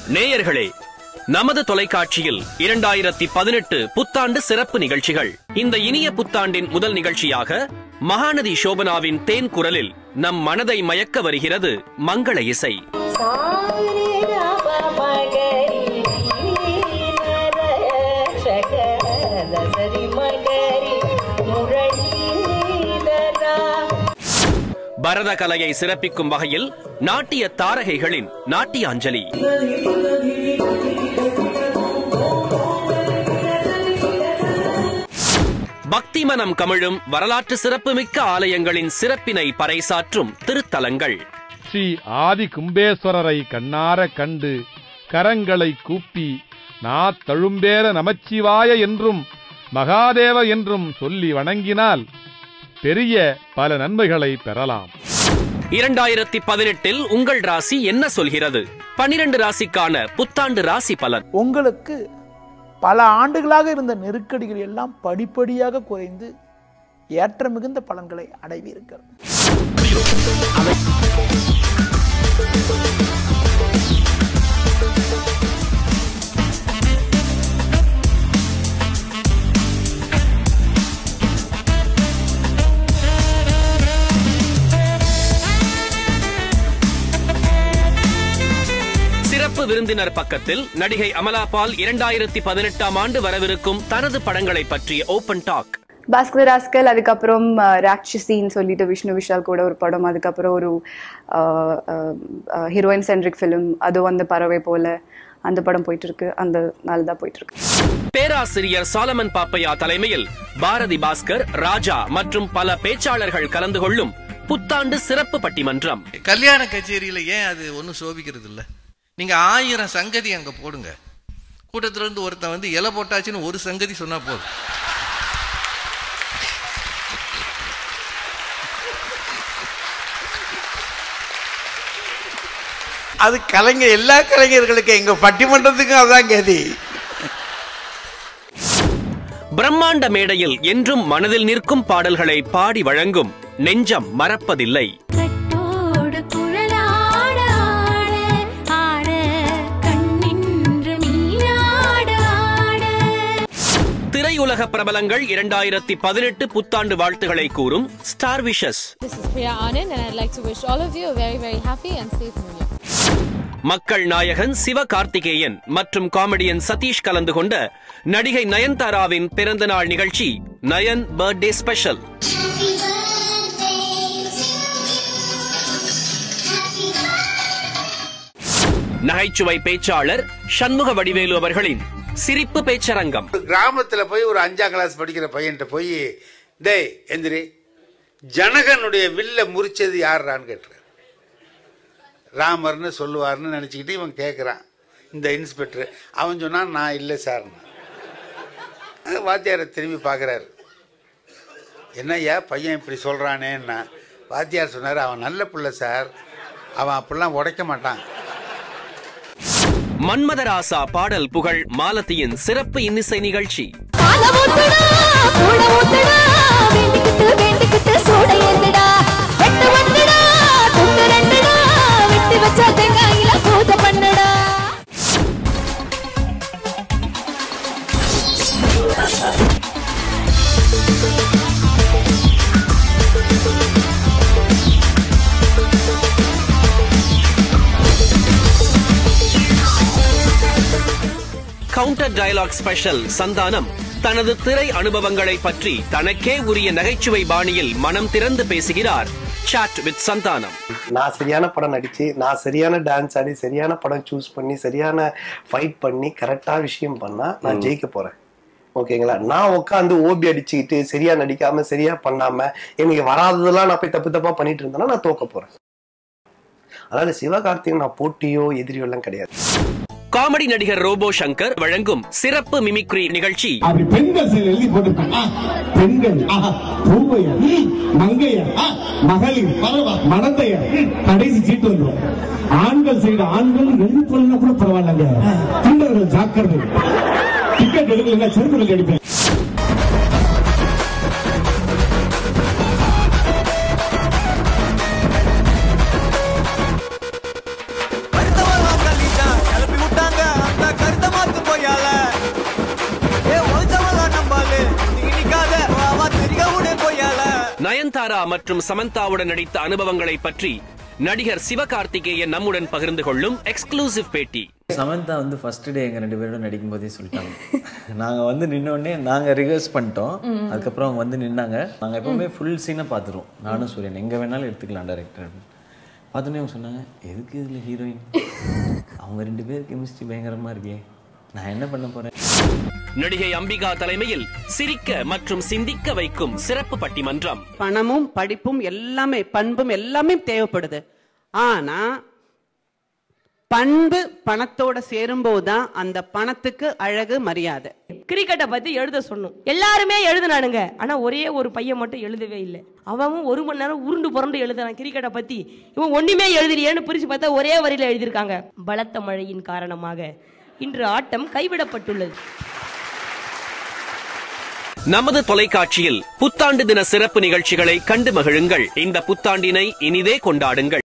நேயர்களே நமது தொலைக்காட்சியில் இரண்டாயிரத்தி பதினெட்டு புத்தாண்டு சிறப்பு நிகழ்ச்சிகள் இந்த இனிய புத்தாண்டின் முதல் நிகழ்ச்சியாக மகாநதி சோபனாவின் தேன் குரலில் நம் மனதை மயக்க வருகிறது மங்கள இசை பரத கலையை சிறப்பிக்கும் வகையில் நாட்டிய தாரகைகளின் நாட்டியாஞ்சலி பக்தி மனம் கமிழும் வரலாற்று சிறப்புமிக்க ஆலயங்களின் சிறப்பினை பறைசாற்றும் திருத்தலங்கள் ஸ்ரீ ஆதி கும்பேஸ்வரரை கண்ணார கண்டு கரங்களை கூப்பி நா தழும்பேற நமச்சிவாய என்றும் மகாதேவ என்றும் சொல்லி வணங்கினால் பெரிய பல நன்மைகளை பெறலாம் இரண்டாயிரத்தி பதினெட்டில் உங்கள் ராசி என்ன சொல்கிறது பனிரெண்டு ராசிக்கான புத்தாண்டு ராசி பலன் உங்களுக்கு பல ஆண்டுகளாக இருந்த நெருக்கடிகள் எல்லாம் படிப்படியாக குறைந்து ஏற்ற மிகுந்த பலன்களை அடைவீர்கள் சிறப்பு விருந்தினர் பக்கத்தில் நடிகை அமலா பால் இரண்டாயிரத்தி பதினெட்டாம் ஆண்டு வரவிருக்கும் தனது படங்களை பற்றிய ஓபன் டாக் பாஸ்கர் ராஸ்கல் அதுக்கப்புறம் ராட்சசின்னு சொல்லிட்டு விஷ்ணு விஷால் கூட ஒரு படம் அதுக்கப்புறம் ஒரு ஹீரோயின் சென்ட்ரிக் ஃபிலிம் அதுவும் அந்த பறவை போல அந்த படம் போயிட்டு இருக்கு அந்த நாள் தான் போயிட்டு இருக்கு பேராசிரியர் சாலமன் பாப்பையா தலைமையில் பாரதி பாஸ்கர் ராஜா மற்றும் பல பேச்சாளர்கள் கலந்து கொள்ளும் புத்தாண்டு சிறப்பு பட்டிமன்றம் கல்யாண கச்சேரியில ஏன் அது ஒன்றும் சோபிக்கிறது இல்ல நீங்க ஆயிரம் சங்கதி அங்க போடுங்க கூட்டத்துல இருந்து ஒருத்தன் வந்து இலை போட்டாச்சுன்னு ஒரு சங்கதி சொன்னா போதும் அது கலைஞர் எல்லா கலைஞர்களுக்கும் எங்க பட்டிமன்றத்துக்கும் அதான் கதி பிரம்மாண்ட மேடையில் என்றும் மனதில் நிற்கும் பாடல்களை பாடி வழங்கும் நெஞ்சம் மறப்பதில்லை கட்டோடு குழலாட ஆட ஆட கண்ணின்று நீராட ஆட திரையுலக பிரபலங்கள் இரண்டாயிரத்தி பதினெட்டு புத்தாண்டு வாழ்த்துக்களை கூறும் star wishes This is Priya Anand, and I'd like to wish all of you a very, very happy and safe New Year. மக்கள் நாயகன் சிவகார்த்திகேயன் மற்றும் காமெடியன் சதீஷ் கலந்து கொண்ட நடிகை நயன்தாராவின் பிறந்த நாள் நிகழ்ச்சி நயன் பர்த்டே ஸ்பெஷல் நகைச்சுவை பேச்சாளர் சண்முக வடிவேலு அவர்களின் சிரிப்பு பேச்சரங்கம் ஒரு கிராமத்துல போய் ஒரு அஞ்சாம் கிளாஸ் படிக்கிற பையன்கிட்ட போய் டேய் எந்திரி ஜனகனுடைய வில்ல முறிச்சது யாருடான்னு கேட்டுறாரு ராமர்னு சொல்லுவார்னு நினச்சிக்கிட்டு இவன் கேட்குறான் இந்த இன்ஸ்பெக்டர் அவன் சொன்னான் நான் இல்லை சார்னு அது வாத்தியாரை திரும்பி பார்க்குறாரு என்னய்யா பையன் இப்படி சொல்கிறானேன்னா வாத்தியார் சொன்னார் அவன் நல்ல பிள்ளை சார் அவன் அப்படிலாம் உடைக்க மாட்டான் மன்மதராசா பாடல் புகழ் மாலத்தியின் சிறப்பு இன்னிசை நிகழ்ச்சி பால ஊத்துடா சூட ஊத்துடா வேண்டிக்கிட்டு வேண்டிக்கிட்டு சூட ஏத்துடா வெட்டு வந்துடா துண்டு ரெண்டுடா வெட்டி வச்ச தேங்காயில பூஜ பண்ணுடா கவுண்டர் டயலாக் ஸ்பெஷல் சந்தானம் தனது திரை அனுபவங்களை பற்றி தனக்கே உரிய நகைச்சுவை பாணியில் மனம் திறந்து பேசுகிறார் சாட் வித் சந்தானம் நான் சரியான படம் நடிச்சு நான் சரியான டான்ஸ் ஆடி சரியான படம் சூஸ் பண்ணி சரியான ஃபைட் பண்ணி கரெக்டா விஷயம் பண்ணா நான் ஜெயிக்க போறேன் ஓகேங்களா நான் உட்காந்து ஓபி அடிச்சுக்கிட்டு சரியா நடிக்காம சரியா பண்ணாம எனக்கு வராததெல்லாம் நான் போய் தப்பு தப்பா பண்ணிட்டு இருந்தேன்னா நான் தோக்க போறேன் அதாவது சிவகார்த்திகன் நான் போட்டியோ எதிரியோ எல்லாம் கிடையாது காமெடி நடிகர் ரோபோ சங்கர் வழங்கும் சிறப்பு மிமிக்ரி நிகழ்ச்சி அப்படி பெண்கள் செயல் எழுதி போட்டிருக்காங்க ஆ, பெண்கள் ஆஹா, பூவையர் ம், மங்கையர் ஆ, மகளிர் பரவ மடந்தையர் ம், கடைசி சீட்டு வந்துடும் ஆண்கள் சைடு ஆண்கள் எழுதி போடலாம் கூட பரவாயில்லைங்க தொண்டர்கள் ஜாக்கிரதை டிக்கெட் எடுக்கலன்னா செருப்புகள் அடிப்பேன் கிளப்பி விட்டா நயன்தாரா மற்றும் சமந்தாவுடன் நடித்த அனுபவங்களை பற்றி நடிகர் சிவகார்த்திகேயன் நம்முடன் பகிர்ந்து கொள்ளும் எக்ஸ்க்ளூசிவ் பேட்டி சமந்தா வந்து ஃபர்ஸ்ட் டே எங்க ரெண்டு பேரோட நடிக்கும் போதே சொல்லிட்டாங்க நாங்க வந்து நின்னோடனே நாங்க ரிஹர்ஸ் பண்ணிட்டோம் அதுக்கப்புறம் அவங்க வந்து நின்னாங்க நாங்க எப்பவுமே ஃபுல் சீனை பார்த்துருவோம் நானும் சூரியன் எங்க வேணாலும் எடுத்துக்கலாம் டைரக்டர் பார்த்தோன்னே அவங்க சொன்னாங்க எதுக்கு இதுல ஹீரோயின் அவங்க ரெண்டு பேர் கெமிஸ்ட்ரி பயங்கரமா இருக்கே நான் என்ன பண்ண போறேன் நடிகை அம்பிகா தலைமையில் சிரிக்க மற்றும் சிந்திக்க வைக்கும் சிறப்பு பட்டிமன்றம் பணமும் படிப்பும் எல்லாமே பண்பும் எல்லாமே தேவைப்படுது ஆனா பண்பு பணத்தோட சேரும்போது தான் அந்த பணத்துக்கு அழகு மரியாதை கிரிக்கெட்டை பத்தி எழுத சொன்னோம் எல்லாருமே எழுதுனானுங்க ஆனா ஒரே ஒரு பையன் மட்டும் எழுதவே இல்லை அவன் ஒரு மணி நேரம் உருண்டு புரண்டு எழுதுறான் கிரிக்கெட்டை பத்தி இவன் ஒண்ணுமே எழுதலையேன்னு பிரிச்சு பார்த்தா ஒரே வரியில எழுதியிருக்காங்க பலத்த மழையின் காரணமாக இன்று ஆட்டம் கைவிடப்பட்டுள்ளது நமது தொலைக்காட்சியில் புத்தாண்டு தின சிறப்பு நிகழ்ச்சிகளை கண்டு மகிழுங்கள் இந்த புத்தாண்டினை இனிதே கொண்டாடுங்கள்